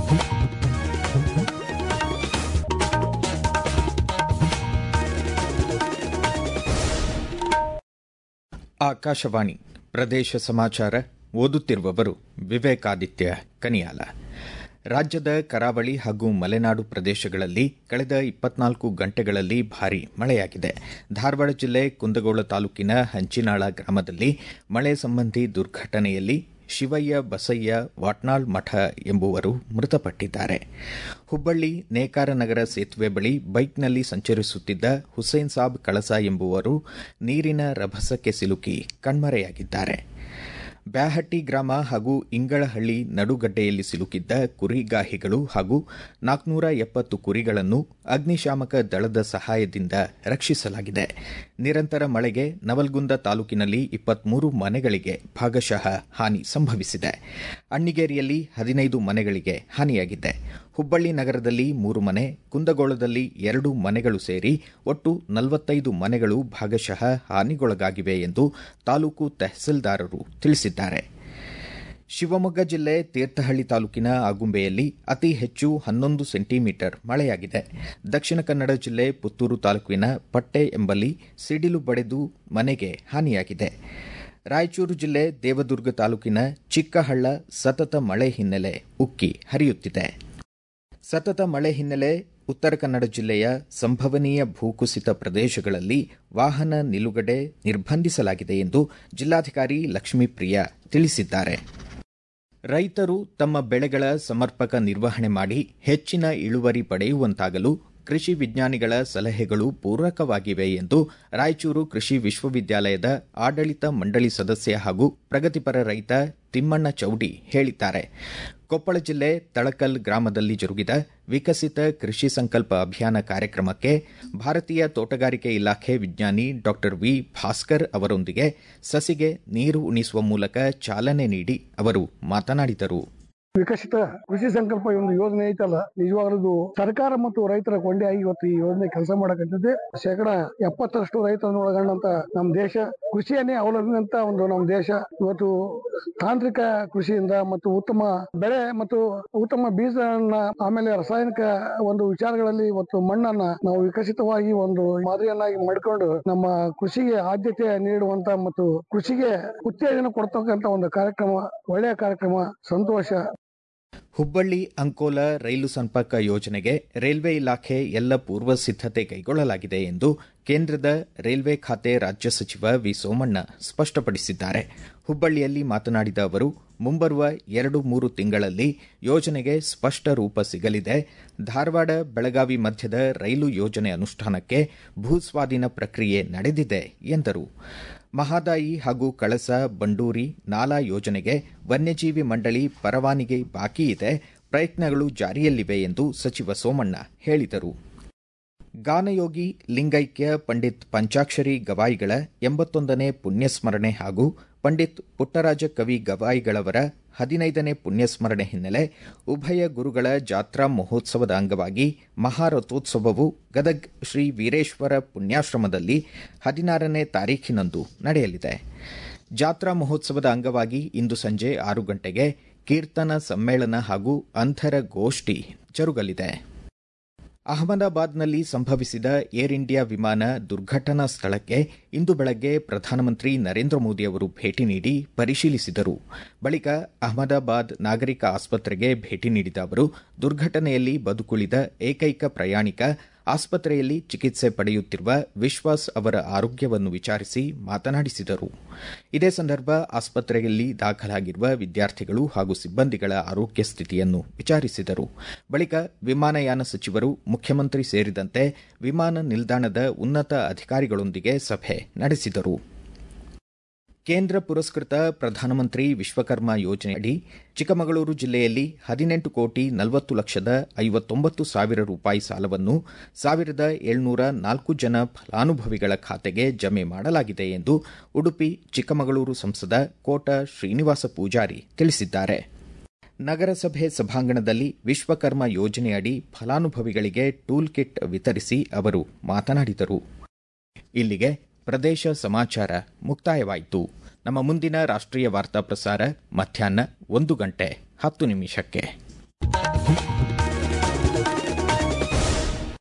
ಆಕಾಶವಾಣಿ ಪ್ರದೇಶ ಸಮಾಚಾರ ಓದುತ್ತಿರುವವರು ವಿವೇಕಾದಿತ್ಯ ಕನಿಯಾಲ ರಾಜ್ಯದ ಕರಾವಳಿ ಹಾಗೂ ಮಲೆನಾಡು ಪ್ರದೇಶಗಳಲ್ಲಿ ಕಳೆದ ಇಪ್ಪತ್ನಾಲ್ಕು ಗಂಟೆಗಳಲ್ಲಿ ಭಾರೀ ಮಳೆಯಾಗಿದೆ ಧಾರವಾಡ ಜಿಲ್ಲೆ ಕುಂದಗೋಳ ತಾಲೂಕಿನ ಹಂಚಿನಾಳ ಗ್ರಾಮದಲ್ಲಿ ಮಳೆ ಸಂಬಂಧಿ ದುರ್ಘಟನೆಯಲ್ಲಿ ಶಿವಯ್ಯ ಬಸಯ್ಯ ವಾಟ್ನಾಳ್ ಮಠ ಎಂಬುವರು ಮೃತಪಟ್ಟಿದ್ದಾರೆ ಹುಬ್ಬಳ್ಳಿ ನೇಕಾರ ನಗರ ಸೇತುವೆ ಬಳಿ ಬೈಕ್ನಲ್ಲಿ ಸಂಚರಿಸುತ್ತಿದ್ದ ಹುಸೇನ್ ಸಾಬ್ ಕಳಸ ಎಂಬುವರು ನೀರಿನ ರಭಸಕ್ಕೆ ಸಿಲುಕಿ ಕಣ್ಮರೆಯಾಗಿದ್ದಾರೆ ಬ್ಯಾಹಟ್ಟಿ ಗ್ರಾಮ ಹಾಗೂ ಇಂಗಳಹಳ್ಳಿ ನಡುಗಡ್ಡೆಯಲ್ಲಿ ಸಿಲುಕಿದ್ದ ಕುರಿಗಾಹಿಗಳು ಹಾಗೂ ನಾಲ್ಕನೂರ ಎಪ್ಪತ್ತು ಕುರಿಗಳನ್ನು ಅಗ್ನಿಶಾಮಕ ದಳದ ಸಹಾಯದಿಂದ ರಕ್ಷಿಸಲಾಗಿದೆ ನಿರಂತರ ಮಳೆಗೆ ನವಲ್ಗುಂದ ತಾಲೂಕಿನಲ್ಲಿ ಇಪ್ಪತ್ಮೂರು ಮನೆಗಳಿಗೆ ಭಾಗಶಃ ಹಾನಿ ಸಂಭವಿಸಿದೆ ಅಣ್ಣಿಗೇರಿಯಲ್ಲಿ ಹದಿನೈದು ಮನೆಗಳಿಗೆ ಹಾನಿಯಾಗಿದೆ ಹುಬ್ಬಳ್ಳಿ ನಗರದಲ್ಲಿ ಮೂರು ಮನೆ ಕುಂದಗೋಳದಲ್ಲಿ ಎರಡು ಮನೆಗಳು ಸೇರಿ ಒಟ್ಟು ನಲವತ್ತೈದು ಮನೆಗಳು ಭಾಗಶಃ ಹಾನಿಗೊಳಗಾಗಿವೆ ಎಂದು ತಾಲೂಕು ತಹಸೀಲ್ದಾರರು ತಿಳಿಸಿದ್ದಾರೆ ಶಿವಮೊಗ್ಗ ಜಿಲ್ಲೆ ತೀರ್ಥಹಳ್ಳಿ ತಾಲೂಕಿನ ಆಗುಂಬೆಯಲ್ಲಿ ಅತಿ ಹೆಚ್ಚು ಹನ್ನೊಂದು ಸೆಂಟಿಮೀಟರ್ ಮಳೆಯಾಗಿದೆ ದಕ್ಷಿಣ ಕನ್ನಡ ಜಿಲ್ಲೆ ಪುತ್ತೂರು ತಾಲೂಕಿನ ಪಟ್ಟೆ ಎಂಬಲ್ಲಿ ಸಿಡಿಲು ಬಡೆದು ಮನೆಗೆ ಹಾನಿಯಾಗಿದೆ ರಾಯಚೂರು ಜಿಲ್ಲೆ ದೇವದುರ್ಗ ತಾಲೂಕಿನ ಚಿಕ್ಕಹಳ್ಳ ಸತತ ಮಳೆ ಹಿನ್ನೆಲೆ ಉಕ್ಕಿ ಹರಿಯುತ್ತಿದೆ ಸತತ ಮಳೆ ಹಿನ್ನೆಲೆ ಉತ್ತರ ಕನ್ನಡ ಜಿಲ್ಲೆಯ ಸಂಭವನೀಯ ಭೂಕುಸಿತ ಪ್ರದೇಶಗಳಲ್ಲಿ ವಾಹನ ನಿಲುಗಡೆ ನಿರ್ಬಂಧಿಸಲಾಗಿದೆ ಎಂದು ಜಿಲ್ಲಾಧಿಕಾರಿ ಲಕ್ಷ್ಮೀಪ್ರಿಯ ತಿಳಿಸಿದ್ದಾರೆ ರೈತರು ತಮ್ಮ ಬೆಳೆಗಳ ಸಮರ್ಪಕ ನಿರ್ವಹಣೆ ಮಾಡಿ ಹೆಚ್ಚಿನ ಇಳುವರಿ ಪಡೆಯುವಂತಾಗಲು ಕೃಷಿ ವಿಜ್ಞಾನಿಗಳ ಸಲಹೆಗಳು ಪೂರಕವಾಗಿವೆ ಎಂದು ರಾಯಚೂರು ಕೃಷಿ ವಿಶ್ವವಿದ್ಯಾಲಯದ ಆಡಳಿತ ಮಂಡಳಿ ಸದಸ್ಯ ಹಾಗೂ ಪ್ರಗತಿಪರ ರೈತ ತಿಮ್ಮಣ್ಣ ಚೌಡಿ ಹೇಳಿದ್ದಾರೆ ಕೊಪ್ಪಳ ಜಿಲ್ಲೆ ತಳಕಲ್ ಗ್ರಾಮದಲ್ಲಿ ಜರುಗಿದ ವಿಕಸಿತ ಕೃಷಿ ಸಂಕಲ್ಪ ಅಭಿಯಾನ ಕಾರ್ಯಕ್ರಮಕ್ಕೆ ಭಾರತೀಯ ತೋಟಗಾರಿಕೆ ಇಲಾಖೆ ವಿಜ್ಞಾನಿ ಡಾ ವಿ ಭಾಸ್ಕರ್ ಅವರೊಂದಿಗೆ ಸಸಿಗೆ ನೀರು ಉಣಿಸುವ ಮೂಲಕ ಚಾಲನೆ ನೀಡಿ ಅವರು ಮಾತನಾಡಿದರು ವಿಕಸಿತ ಕೃಷಿ ಸಂಕಲ್ಪ ಒಂದು ಯೋಜನೆ ಐತಲ್ಲ ನಿಜವಾಗ್ಲೂ ಸರ್ಕಾರ ಮತ್ತು ರೈತರ ಕೊಂಡಿಯಾಗಿ ಇವತ್ತು ಈ ಯೋಜನೆ ಕೆಲಸ ಮಾಡಕತ್ತಿದೆ ಶೇಕಡ ಎಪ್ಪತ್ತರಷ್ಟು ರೈತರನ್ನು ಒಳಗೊಂಡಂತ ನಮ್ಮ ದೇಶ ಕೃಷಿಯನ್ನೇ ಅವಲಂಬಿಸಿದಂತ ಒಂದು ನಮ್ಮ ದೇಶ ಇವತ್ತು ತಾಂತ್ರಿಕ ಕೃಷಿಯಿಂದ ಮತ್ತು ಉತ್ತಮ ಬೆಳೆ ಮತ್ತು ಉತ್ತಮ ಬೀಜಗಳನ್ನ ಆಮೇಲೆ ರಾಸಾಯನಿಕ ಒಂದು ವಿಚಾರಗಳಲ್ಲಿ ಇವತ್ತು ಮಣ್ಣನ್ನ ನಾವು ವಿಕಸಿತವಾಗಿ ಒಂದು ಮಾದರಿಯನ್ನಾಗಿ ಮಾಡಿಕೊಂಡು ನಮ್ಮ ಕೃಷಿಗೆ ಆದ್ಯತೆ ನೀಡುವಂತ ಮತ್ತು ಕೃಷಿಗೆ ಉತ್ತೇಜನ ಕೊಡ್ತಕ್ಕಂತ ಒಂದು ಕಾರ್ಯಕ್ರಮ ಒಳ್ಳೆಯ ಕಾರ್ಯಕ್ರಮ ಸಂತೋಷ ಹುಬ್ಬಳ್ಳಿ ಅಂಕೋಲ ರೈಲು ಸಂಪರ್ಕ ಯೋಜನೆಗೆ ರೈಲ್ವೆ ಇಲಾಖೆ ಎಲ್ಲ ಪೂರ್ವ ಸಿದ್ದತೆ ಕೈಗೊಳ್ಳಲಾಗಿದೆ ಎಂದು ಕೇಂದ್ರದ ರೈಲ್ವೆ ಖಾತೆ ರಾಜ್ಯ ಸಚಿವ ವಿ ಸೋಮಣ್ಣ ಸ್ಪಷ್ಟಪಡಿಸಿದ್ದಾರೆ ಹುಬ್ಬಳ್ಳಿಯಲ್ಲಿ ಮಾತನಾಡಿದ ಅವರು ಮುಂಬರುವ ಎರಡು ಮೂರು ತಿಂಗಳಲ್ಲಿ ಯೋಜನೆಗೆ ಸ್ಪಷ್ಟ ರೂಪ ಸಿಗಲಿದೆ ಧಾರವಾಡ ಬೆಳಗಾವಿ ಮಧ್ಯದ ರೈಲು ಯೋಜನೆ ಅನುಷ್ಠಾನಕ್ಕೆ ಭೂಸ್ವಾಧೀನ ಪ್ರಕ್ರಿಯೆ ನಡೆದಿದೆ ಎಂದರು ಮಹಾದಾಯಿ ಹಾಗೂ ಕಳಸ ಬಂಡೂರಿ ನಾಲಾ ಯೋಜನೆಗೆ ವನ್ಯಜೀವಿ ಮಂಡಳಿ ಪರವಾನಗಿ ಬಾಕಿ ಇದೆ ಪ್ರಯತ್ನಗಳು ಜಾರಿಯಲ್ಲಿವೆ ಎಂದು ಸಚಿವ ಸೋಮಣ್ಣ ಹೇಳಿದರು ಗಾನಯೋಗಿ ಲಿಂಗೈಕ್ಯ ಪಂಡಿತ್ ಪಂಚಾಕ್ಷರಿ ಗವಾಯಿಗಳ ಎಂಬತ್ತೊಂದನೇ ಪುಣ್ಯಸ್ಮರಣೆ ಹಾಗೂ ಪಂಡಿತ್ ಪುಟ್ಟರಾಜ ಕವಿ ಗವಾಯಿಗಳವರ ಹದಿನೈದನೇ ಪುಣ್ಯಸ್ಮರಣೆ ಹಿನ್ನೆಲೆ ಉಭಯ ಗುರುಗಳ ಜಾತ್ರಾ ಮಹೋತ್ಸವದ ಅಂಗವಾಗಿ ಮಹಾರಥೋತ್ಸವವು ಗದಗ್ ಶ್ರೀ ವೀರೇಶ್ವರ ಪುಣ್ಯಾಶ್ರಮದಲ್ಲಿ ಹದಿನಾರನೇ ತಾರೀಖಿನಂದು ನಡೆಯಲಿದೆ ಜಾತ್ರಾ ಮಹೋತ್ಸವದ ಅಂಗವಾಗಿ ಇಂದು ಸಂಜೆ ಆರು ಗಂಟೆಗೆ ಕೀರ್ತನ ಸಮ್ಮೇಳನ ಹಾಗೂ ಅಂತರ ಗೋಷ್ಠಿ ಜರುಗಲಿದೆ ಅಹಮದಾಬಾದ್ನಲ್ಲಿ ಸಂಭವಿಸಿದ ಏರ್ ಇಂಡಿಯಾ ವಿಮಾನ ದುರ್ಘಟನಾ ಸ್ಥಳಕ್ಕೆ ಇಂದು ಬೆಳಗ್ಗೆ ಪ್ರಧಾನಮಂತ್ರಿ ನರೇಂದ್ರ ಮೋದಿ ಅವರು ಭೇಟಿ ನೀಡಿ ಪರಿಶೀಲಿಸಿದರು ಬಳಿಕ ಅಹಮದಾಬಾದ್ ನಾಗರಿಕ ಆಸ್ಪತ್ರೆಗೆ ಭೇಟಿ ನೀಡಿದ ಅವರು ದುರ್ಘಟನೆಯಲ್ಲಿ ಬದುಕುಳಿದ ಏಕೈಕ ಪ್ರಯಾಣಿಕ ಆಸ್ಪತ್ರೆಯಲ್ಲಿ ಚಿಕಿತ್ಸೆ ಪಡೆಯುತ್ತಿರುವ ವಿಶ್ವಾಸ್ ಅವರ ಆರೋಗ್ಯವನ್ನು ವಿಚಾರಿಸಿ ಮಾತನಾಡಿಸಿದರು ಇದೇ ಸಂದರ್ಭ ಆಸ್ಪತ್ರೆಯಲ್ಲಿ ದಾಖಲಾಗಿರುವ ವಿದ್ಯಾರ್ಥಿಗಳು ಹಾಗೂ ಸಿಬ್ಬಂದಿಗಳ ಆರೋಗ್ಯ ಸ್ಥಿತಿಯನ್ನು ವಿಚಾರಿಸಿದರು ಬಳಿಕ ವಿಮಾನಯಾನ ಸಚಿವರು ಮುಖ್ಯಮಂತ್ರಿ ಸೇರಿದಂತೆ ವಿಮಾನ ನಿಲ್ದಾಣದ ಉನ್ನತ ಅಧಿಕಾರಿಗಳೊಂದಿಗೆ ಸಭೆ ನಡೆಸಿದರು ಕೇಂದ್ರ ಪುರಸ್ಕೃತ ಪ್ರಧಾನಮಂತ್ರಿ ವಿಶ್ವಕರ್ಮ ಯೋಜನೆಯಡಿ ಚಿಕ್ಕಮಗಳೂರು ಜಿಲ್ಲೆಯಲ್ಲಿ ಹದಿನೆಂಟು ಕೋಟಿ ನಲವತ್ತು ಲಕ್ಷದ ಐವತ್ತೊಂಬತ್ತು ಸಾವಿರ ರೂಪಾಯಿ ಸಾಲವನ್ನು ಸಾವಿರದ ಏಳ್ನೂರ ನಾಲ್ಕು ಜನ ಫಲಾನುಭವಿಗಳ ಖಾತೆಗೆ ಜಮೆ ಮಾಡಲಾಗಿದೆ ಎಂದು ಉಡುಪಿ ಚಿಕ್ಕಮಗಳೂರು ಸಂಸದ ಕೋಟ ಶ್ರೀನಿವಾಸ ಪೂಜಾರಿ ತಿಳಿಸಿದ್ದಾರೆ ನಗರಸಭೆ ಸಭಾಂಗಣದಲ್ಲಿ ವಿಶ್ವಕರ್ಮ ಯೋಜನೆಯಡಿ ಫಲಾನುಭವಿಗಳಿಗೆ ಟೂಲ್ ಕಿಟ್ ವಿತರಿಸಿ ಅವರು ಮಾತನಾಡಿದರು ಇಲ್ಲಿಗೆ ಪ್ರದೇಶ ಸಮಾಚಾರ ಮುಕ್ತಾಯವಾಯಿತು ನಮ್ಮ ಮುಂದಿನ ರಾಷ್ಟ್ರೀಯ ವಾರ್ತಾ ಪ್ರಸಾರ ಮಧ್ಯಾಹ್ನ ಒಂದು ಗಂಟೆ ಹತ್ತು ನಿಮಿಷಕ್ಕೆ